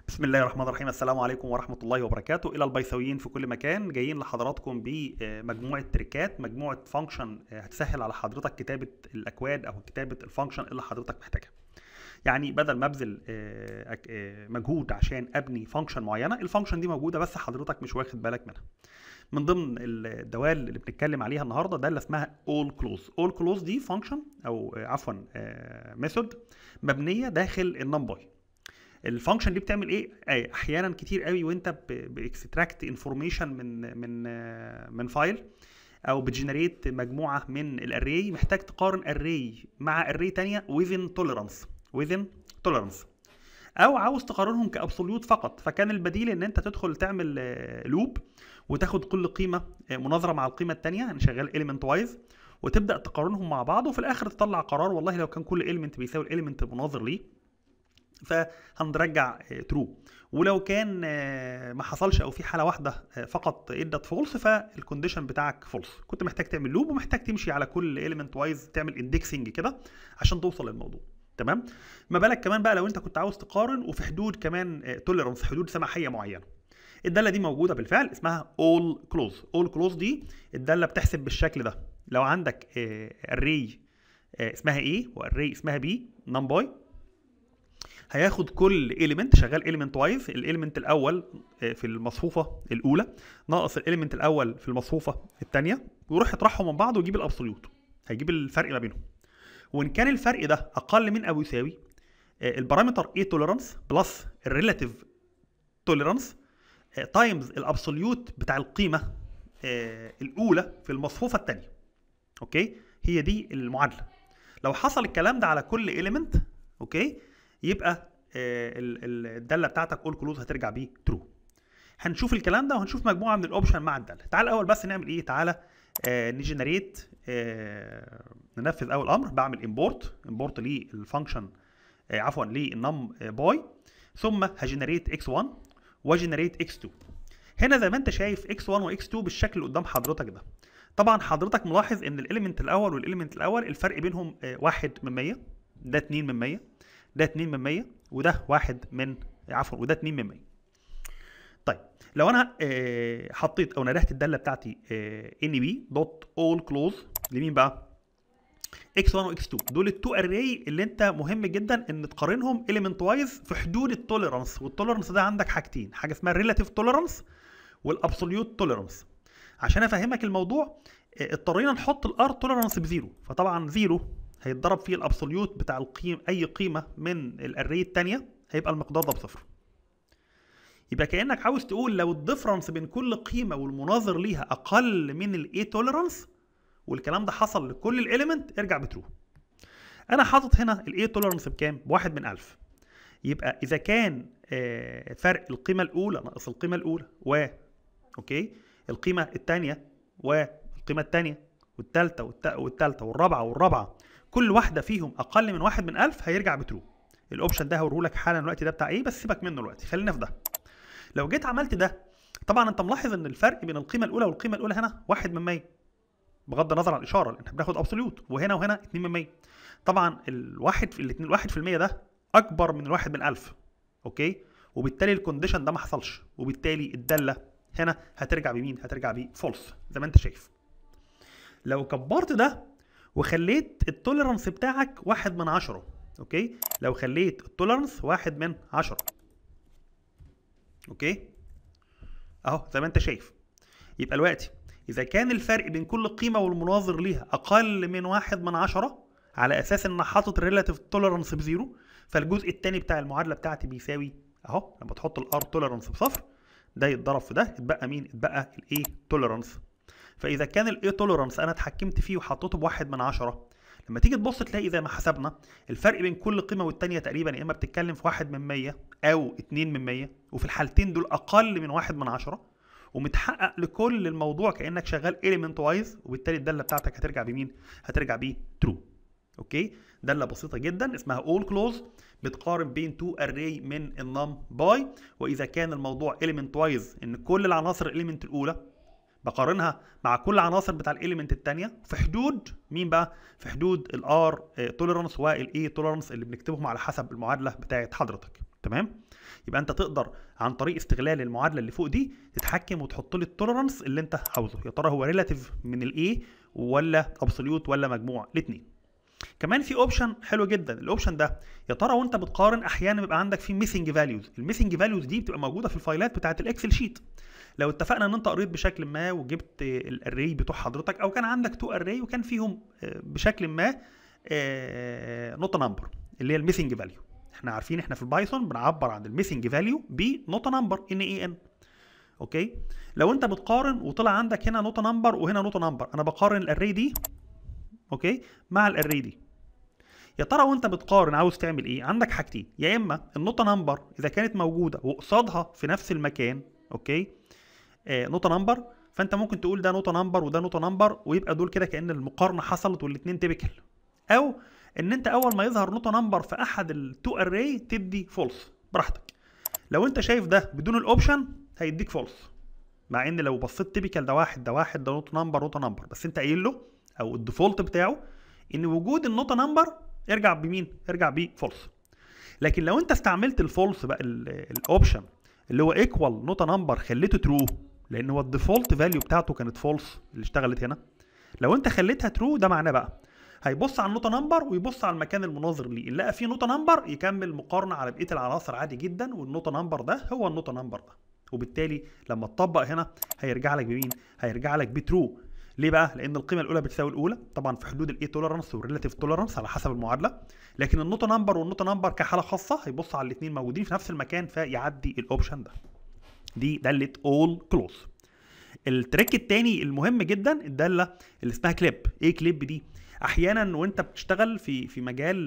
بسم الله الرحمن الرحيم السلام عليكم ورحمة الله وبركاته إلى البيثاويين في كل مكان جايين لحضراتكم بمجموعة تريكات مجموعة فانكشن هتسهل على حضرتك كتابة الأكواد أو كتابة الفانكشن اللي حضرتك محتاجها يعني بدل ما ابذل آه، أك- آه، مجهود عشان ابني فانكشن معينه الفانكشن دي موجوده بس حضرتك مش واخد بالك منها من ضمن الدوال اللي بنتكلم عليها النهارده ده اللي اسمها all close all close دي فانكشن او آه، عفوا ميثود مبنيه داخل النمباي الفانكشن دي بتعمل ايه آه، احيانا كتير قوي وانت باكستراكت انفورميشن من من آه، من فايل او بتجنريت مجموعه من الاري محتاج تقارن اري مع اري تانية within tolerance within tolerance او عاوز تقارنهم كابسوليوت فقط فكان البديل ان انت تدخل تعمل لوب وتاخد كل قيمه آه، مناظره مع القيمه الثانيه يعني شغال element وايز وتبدا تقارنهم مع بعض وفي الاخر تطلع قرار والله لو كان كل element بيساوي الاليمنت المناظر ليه فهنرجع ترو ولو كان آه، ما حصلش او في حاله واحده آه، فقط ادت فولس فالكونديشن بتاعك فولس كنت محتاج تعمل لوب ومحتاج تمشي على كل اليمنت وايز تعمل اندكسنج كده عشان توصل للموضوع تمام ما بالك كمان بقى لو انت كنت عاوز تقارن وفي حدود كمان توليرانس حدود سماحيه معينه الداله دي موجوده بالفعل اسمها all close all close دي الداله بتحسب بالشكل ده لو عندك array آه، اسمها A وarray اسمها B numpy هياخد كل element شغال element وايز الاليمنت الاول آه، في المصفوفه الاولى ناقص الاليمنت الاول في المصفوفه الثانيه ويروح يطرحهم من بعض ويجيب الابسوليوت هيجيب الفرق ما بينهم وان كان الفرق ده اقل من او يساوي آه، البارامتر A توليرانس بلس الريلاتيف توليرانس تايمز الابسوليوت بتاع القيمه آه، الاولى في المصفوفه الثانيه اوكي هي دي المعادله لو حصل الكلام ده على كل element اوكي يبقى آه، ال- ال- الداله بتاعتك اول كلوز هترجع بيه ترو هنشوف الكلام ده وهنشوف مجموعه من الاوبشن مع الداله تعال الاول بس نعمل ايه تعالى آه نجنريت آه ننفذ اول امر بعمل امبورت امبورت للفانكشن آه عفوا للنم باي ثم هجنريت x1 وجنريت x2 هنا زي ما انت شايف x1 و x2 بالشكل اللي قدام حضرتك ده طبعا حضرتك ملاحظ ان الاليمنت الاول والاليمنت الاول الفرق بينهم آه، واحد من 100 ده 2 من 100 ده 2 من 100 وده واحد من عفوا وده 2 من 100 طيب لو انا آه، حطيت او ندهت الداله بتاعتي ان بي دوت اول كلوز لمين بقى x1 و x2 دول التو اري اللي انت مهم جدا ان تقارنهم element وايز في حدود التوليرانس والتوليرانس ده عندك حاجتين حاجه اسمها الريلاتيف توليرانس والابسوليوت توليرانس عشان افهمك الموضوع آه، اضطرينا نحط الار توليرانس بزيرو فطبعا زيرو هيتضرب فيه الابسوليوت بتاع القيم اي قيمه من الاري الثانيه هيبقى المقدار ده بصفر يبقى كانك عاوز تقول لو الديفرنس بين كل قيمه والمناظر ليها اقل من الاي توليرانس والكلام ده حصل لكل الاليمنت ارجع بترو انا حاطط هنا الاي توليرانس بكام بواحد من ألف يبقى اذا كان آه، فرق القيمه الاولى ناقص القيمه الاولى و اوكي القيمه الثانيه والقيمه الثانيه والثالثه والثالثه والرابعه والرابعه كل واحده فيهم اقل من واحد من ألف هيرجع بترو الاوبشن ده هوريه لك حالا دلوقتي ده بتاع ايه بس سيبك منه دلوقتي خلينا في ده لو جيت عملت ده طبعا انت ملاحظ ان الفرق بين القيمه الاولى والقيمه الاولى هنا واحد من 100 بغض النظر عن الاشاره لان احنا بناخد ابسوليوت وهنا وهنا 2 من 100 طبعا الواحد في الاثنين الواحد في المية ده اكبر من الواحد من 1000 اوكي وبالتالي الكونديشن ده ما حصلش وبالتالي الداله هنا هترجع بمين هترجع بفولس زي ما انت شايف لو كبرت ده وخليت التوليرانس بتاعك واحد من عشرة اوكي لو خليت التوليرانس واحد من عشرة اوكي اهو زي ما انت شايف يبقى دلوقتي اذا كان الفرق بين كل قيمه والمناظر ليها اقل من واحد من عشرة على اساس ان أنا حاطط الريلاتيف توليرانس بزيرو فالجزء الثاني بتاع المعادله بتاعتي بيساوي اهو لما تحط الار توليرانس بصفر ده يتضرب في ده اتبقى مين اتبقى الاي توليرانس فاذا كان الاي توليرانس انا اتحكمت فيه وحطيته بواحد من عشرة لما تيجي تبص تلاقي زي ما حسبنا الفرق بين كل قيمه والتانيه تقريبا يا اما بتتكلم في واحد من 100 او 2 من 100 وفي الحالتين دول اقل من واحد من عشرة ومتحقق لكل الموضوع كانك شغال element وايز وبالتالي الداله بتاعتك هترجع بمين هترجع بيه ترو اوكي داله بسيطه جدا اسمها all close بتقارن بين تو array من النم باي واذا كان الموضوع element وايز ان كل العناصر element الاولى بقارنها مع كل عناصر بتاع الاليمنت الثانيه في حدود مين بقى في حدود الار توليرانس والاي توليرانس اللي بنكتبهم على حسب المعادله بتاعت حضرتك تمام يبقى انت تقدر عن طريق استغلال المعادله اللي فوق دي تتحكم وتحط لي التوليرانس اللي انت عاوزه يا ترى هو ريلاتيف من الاي ولا ابسوليوت ولا مجموع الاثنين كمان في اوبشن حلو جدا الاوبشن ده يا ترى وانت بتقارن احيانا بيبقى عندك في ميسنج فاليوز الميسنج فاليوز دي بتبقى موجوده في الفايلات بتاعه الاكسل شيت لو اتفقنا ان انت قريت بشكل ما وجبت الاري بتوع حضرتك او كان عندك تو اري وكان فيهم بشكل ما نوت نمبر اللي هي الميسنج فاليو احنا عارفين احنا في البايثون بنعبر عن الميسنج فاليو بنوت نمبر ان اي ان اوكي لو انت بتقارن وطلع عندك هنا نوت نمبر وهنا نوت نمبر انا بقارن الاري دي اوكي مع الاري دي يا ترى وانت بتقارن عاوز تعمل ايه عندك حاجتين يا اما النوتة نمبر اذا كانت موجوده وقصادها في نفس المكان اوكي آه نوتة نمبر فانت ممكن تقول ده نوتة نمبر وده نوتة نمبر ويبقى دول كده كان المقارنه حصلت والاثنين تيبيكال او ان انت اول ما يظهر نوتة نمبر في احد التو اري تدي فولس براحتك لو انت شايف ده بدون الاوبشن هيديك فولس مع ان لو بصيت تيبيكال ده واحد ده واحد ده نوت نمبر نوتة نمبر بس انت قايل له او الديفولت بتاعه ان وجود النوتة نمبر ارجع بمين ارجع بيه فولس لكن لو انت استعملت الفولس بقى الاوبشن اللي هو ايكوال نوتة نمبر خليته ترو لان هو الديفولت فاليو بتاعته كانت فولس اللي اشتغلت هنا لو انت خليتها ترو ده معناه بقى هيبص على النوتة نمبر ويبص على المكان المناظر ليه اللي لقى فيه نوتة نمبر يكمل مقارنة على بقية العناصر عادي جدا والنوتة نمبر ده هو النوتة نمبر ده وبالتالي لما تطبق هنا هيرجع لك بمين هيرجع لك بترو ليه بقى؟ لأن القيمة الأولى بتساوي الأولى، طبعا في حدود الإي توليرانس والريلاتيف توليرانس على حسب المعادلة، لكن النوتة نمبر والنوتة نمبر كحالة خاصة هيبص على الاثنين موجودين في نفس المكان فيعدي الأوبشن ده. دي دالة أول كلوز. التريك الثاني المهم جدا الدالة اللي اسمها كليب، إيه كليب دي؟ احيانا وانت بتشتغل في في مجال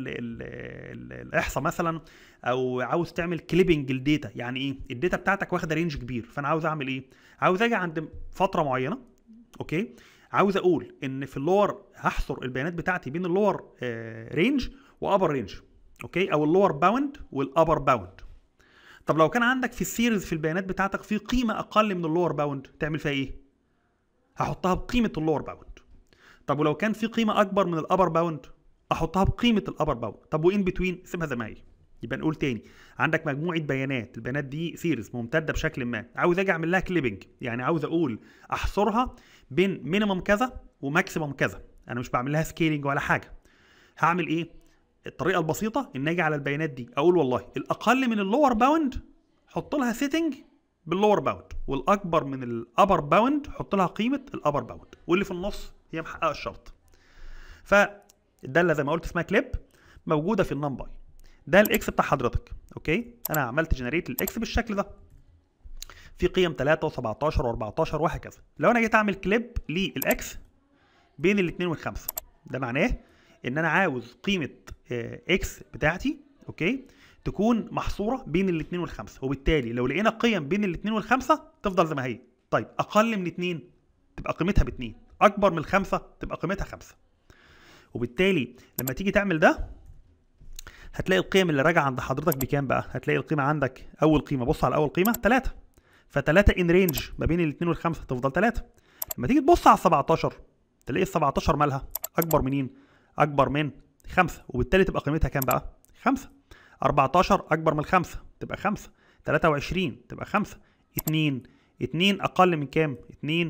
الاحصاء مثلا او عاوز تعمل كليبنج الداتا يعني ايه الداتا بتاعتك واخده رينج كبير فانا عاوز اعمل ايه عاوز اجي عند فتره معينه اوكي عاوز اقول ان في اللور هحصر البيانات بتاعتي بين اللور رينج وابر رينج اوكي او اللور باوند والابر باوند طب لو كان عندك في السيريز في البيانات بتاعتك في قيمه اقل من اللور باوند تعمل فيها ايه هحطها بقيمه اللور باوند طب ولو كان في قيمه اكبر من الابر باوند احطها بقيمه الابر باوند طب وان بتوين سيبها زي ما هي يبقى نقول تاني عندك مجموعه بيانات البيانات دي سيريز ممتده بشكل ما عاوز اجي اعمل لها كليبنج يعني عاوز اقول احصرها بين مينيمم كذا وماكسيمم كذا انا مش بعمل لها سكيلينج ولا حاجه هعمل ايه الطريقه البسيطه ان اجي على البيانات دي اقول والله الاقل من اللور باوند حط لها سيتنج باللور باوند والاكبر من الابر باوند حط لها قيمه الابر باوند واللي في النص هي محققه الشرط فالداله زي ما قلت اسمها كليب موجوده في النمباي ده الاكس بتاع حضرتك اوكي انا عملت جنريت الاكس بالشكل ده في قيم 3 و17 و14 وهكذا لو انا جيت اعمل كليب للاكس بين الاثنين والخمسه ده معناه ان انا عاوز قيمه اكس بتاعتي اوكي تكون محصوره بين الاثنين والخمسه وبالتالي لو لقينا قيم بين الاثنين والخمسه تفضل زي ما هي طيب اقل من اثنين تبقى قيمتها باثنين اكبر من الخمسه تبقى قيمتها خمسه وبالتالي لما تيجي تعمل ده هتلاقي القيم اللي راجعه عند حضرتك بكام بقى هتلاقي القيمه عندك اول قيمه بص على اول قيمه 3 ف3 ان رينج ما بين الاثنين والخمسه تفضل 3 لما تيجي تبص على 17 تلاقي ال 17 مالها اكبر منين اكبر من 5 وبالتالي تبقى قيمتها كام بقى 5 14 اكبر من 5 تبقى 5 23 تبقى 5 2 2 اقل من كام 2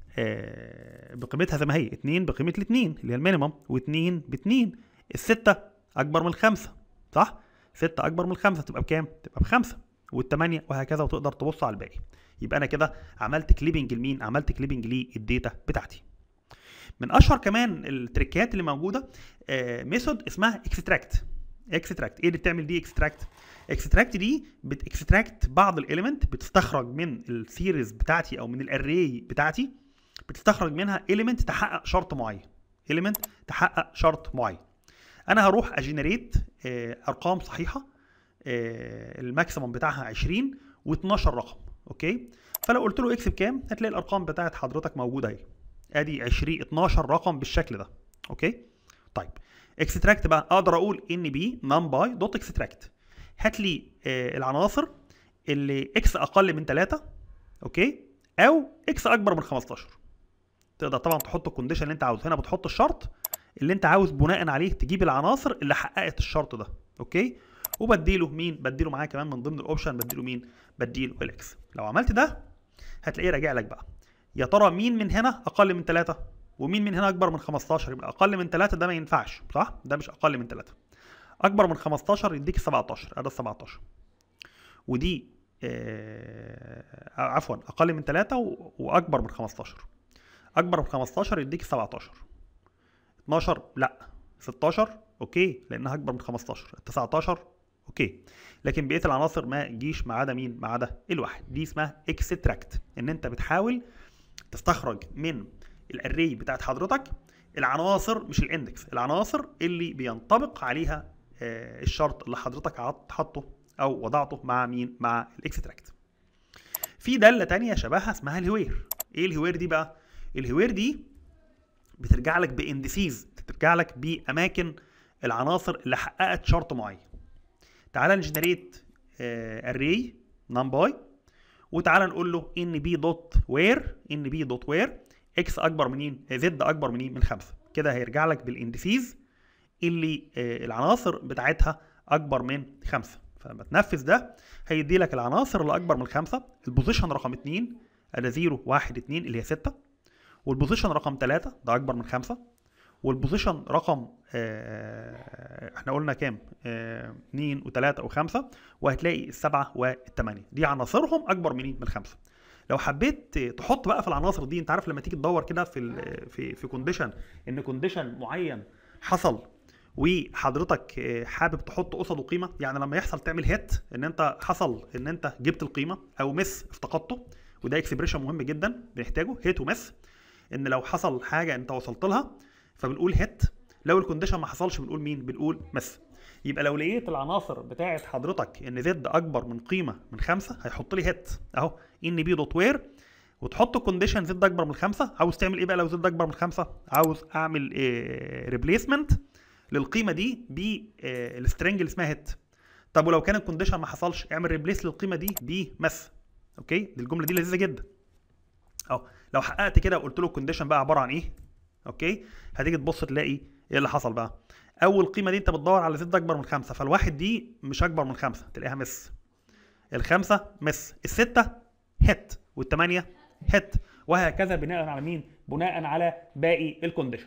آه بقيمتها زي ما هي 2 بقيمه الاثنين اللي هي المينيمم و2 ب 2 الستة اكبر من الخمسة صح 6 اكبر من الخمسة تبقى بكام تبقى بخمسة والثمانية وهكذا وتقدر تبص على الباقي يبقى انا كده عملت كليبنج لمين عملت كليبنج للداتا بتاعتي من اشهر كمان التريكات اللي موجوده آه ميثود اسمها اكستراكت اكستراكت ايه اللي بتعمل دي اكستراكت اكستراكت دي بتكستراكت بعض الاليمنت بتستخرج من السيريز بتاعتي او من الاري بتاعتي بتستخرج منها اليمنت تحقق شرط معين اليمنت تحقق شرط معين انا هروح اجنريت آه ارقام صحيحه آه الماكسيمم بتاعها 20 و12 رقم اوكي فلو قلت له اكس بكام هتلاقي الارقام بتاعت حضرتك موجوده اهي ادي 20 12 رقم بالشكل ده اوكي طيب اكستراكت بقى اقدر اقول ان بي نم باي دوت اكستراكت هات لي آه العناصر اللي اكس اقل من 3 اوكي او اكس اكبر من 15 تقدر طبعا تحط الكونديشن اللي انت عاوزه هنا بتحط الشرط اللي انت عاوز بناء عليه تجيب العناصر اللي حققت الشرط ده اوكي وبديله مين بديله معاه كمان من ضمن الاوبشن بديله مين بديله الاكس لو عملت ده هتلاقيه راجع لك بقى يا ترى مين من هنا اقل من 3 ومين من هنا اكبر من 15 يبقى اقل من 3 ده ما ينفعش صح ده مش اقل من 3 اكبر من 15 يديك 17 ادي 17 ودي آه عفوا اقل من 3 واكبر من 15 اكبر من 15 يديك 17 12 لا 16 اوكي لانها اكبر من 15 19 اوكي لكن بقيه العناصر ما تجيش ما عدا مين ما عدا الواحد دي اسمها اكستراكت ان انت بتحاول تستخرج من الاري بتاعت حضرتك العناصر مش الاندكس العناصر اللي بينطبق عليها آه الشرط اللي حضرتك حاطه او وضعته مع مين مع الاكستراكت في داله تانية شبهها اسمها الهوير ايه الهوير دي بقى الهوير دي بترجع لك باندسيز بترجع لك باماكن العناصر اللي حققت شرط معين تعال نجنريت اري نمباي وتعالى نقول له ان بي دوت وير ان بي دوت وير اكس اكبر منين زد اكبر منين من 5 كده هيرجع لك بالاندسيز اللي العناصر بتاعتها اكبر من 5 فلما تنفذ ده هيدي لك العناصر اللي اكبر من 5 البوزيشن رقم 2 ادي 0 1 2 اللي هي 6 والبوزيشن رقم 3 ده اكبر من 5 والبوزيشن رقم آه احنا قلنا كام؟ 2 و3 و5 وهتلاقي السبعه والثمانيه دي عناصرهم اكبر من من 5 لو حبيت تحط بقى في العناصر دي انت عارف لما تيجي تدور كده في في في كونديشن ان كونديشن معين حصل وحضرتك حابب تحط قصاده قيمه يعني لما يحصل تعمل هيت ان انت حصل ان انت جبت القيمه او مس افتقدته وده اكسبريشن مهم جدا بنحتاجه هيت ومس ان لو حصل حاجه انت وصلت لها فبنقول هيت لو الكونديشن ما حصلش بنقول مين بنقول مس يبقى لو لقيت العناصر بتاعه حضرتك ان زد اكبر من قيمه من خمسة هيحط لي هيت اهو ان بي دوت وير وتحط كونديشن زد اكبر من خمسة عاوز تعمل ايه بقى لو زد اكبر من خمسة عاوز اعمل إيه ريبليسمنت للقيمه دي بالسترنج اللي اسمها هيت طب ولو كان الكونديشن ما حصلش اعمل ريبليس للقيمه دي بمس اوكي دي الجمله دي لذيذه جدا اهو لو حققت كده وقلت له الكونديشن بقى عباره عن ايه اوكي هتيجي تبص تلاقي ايه اللي حصل بقى اول قيمه دي انت بتدور على زد اكبر من خمسة فالواحد دي مش اكبر من خمسة تلاقيها مس الخمسة مس الستة هيت والثمانية هيت وهكذا بناء على مين بناء على باقي الكونديشن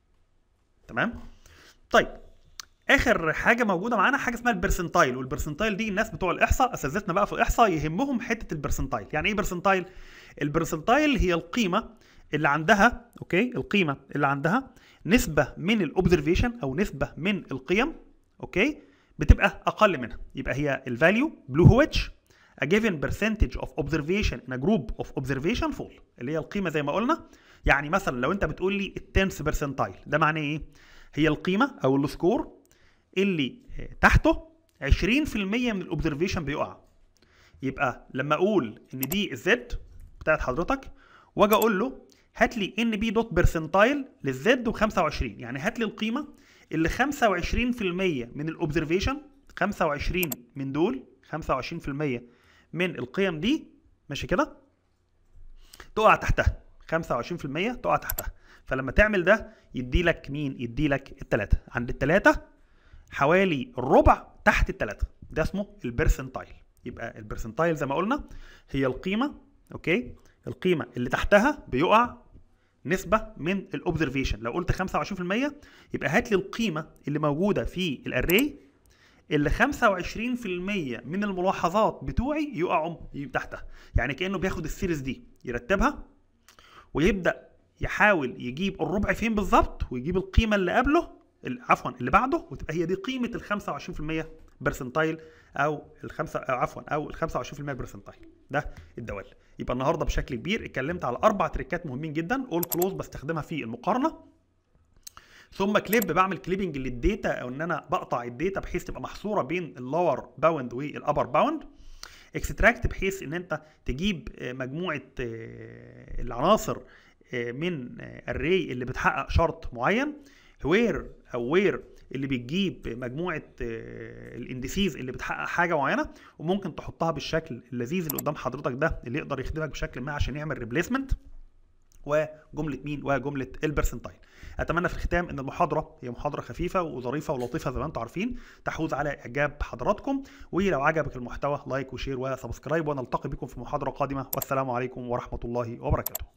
تمام طيب اخر حاجه موجوده معانا حاجه اسمها البرسنتايل والبرسنتايل دي الناس بتوع الاحصاء اساتذتنا بقى في الاحصاء يهمهم حته البرسنتايل يعني ايه برسنتايل البرسنتايل هي القيمه اللي عندها اوكي القيمه اللي عندها نسبه من الاوبزرفيشن او نسبه من القيم اوكي بتبقى اقل منها يبقى هي الفاليو بلو هويتش a given percentage of observation in a group of observation fall اللي هي القيمه زي ما قلنا يعني مثلا لو انت بتقول لي التنس برسنتايل ده معناه ايه هي القيمه او السكور اللي تحته 20% من الاوبزرفيشن بيقع يبقى لما اقول ان دي الزد بتاعت حضرتك واجي اقول له هات لي ان بي دوت برسنتايل للزد و25 يعني هات لي القيمه اللي 25% من الاوبزرفيشن 25 من دول 25% من القيم دي ماشي كده تقع تحتها 25% تقع تحتها فلما تعمل ده يدي لك مين يدي لك الثلاثه عند الثلاثه حوالي الربع تحت الثلاثه ده اسمه البرسنتايل يبقى البرسنتايل زي ما قلنا هي القيمه اوكي القيمه اللي تحتها بيقع نسبة من الاوبزرفيشن لو قلت 25% يبقى هات لي القيمة اللي موجودة في الاري اللي 25% من الملاحظات بتوعي يقعوا تحتها يعني كأنه بياخد السيريز دي يرتبها ويبدأ يحاول يجيب الربع فين بالظبط ويجيب القيمة اللي قبله عفوا اللي بعده وتبقى هي دي قيمة ال 25% برسنتايل او الخمسة أو عفوا او ال 25% برسنتايل ده الدوال يبقى النهارده بشكل كبير اتكلمت على اربع تريكات مهمين جدا اول كلوز بستخدمها في المقارنه ثم كليب بعمل كليبنج للداتا او ان انا بقطع الداتا بحيث تبقى محصوره بين اللور باوند والابر باوند اكستراكت بحيث ان انت تجيب مجموعه العناصر من الري اللي بتحقق شرط معين وير او وير اللي بتجيب مجموعه الاندسيز اللي بتحقق حاجه معينه وممكن تحطها بالشكل اللذيذ اللي قدام حضرتك ده اللي يقدر يخدمك بشكل ما عشان يعمل ريبليسمنت وجمله مين وجمله البرسنتايل اتمنى في الختام ان المحاضره هي محاضره خفيفه وظريفه ولطيفه زي ما انتم عارفين تحوز على اعجاب حضراتكم ولو عجبك المحتوى لايك وشير وسبسكرايب ونلتقي بكم في محاضره قادمه والسلام عليكم ورحمه الله وبركاته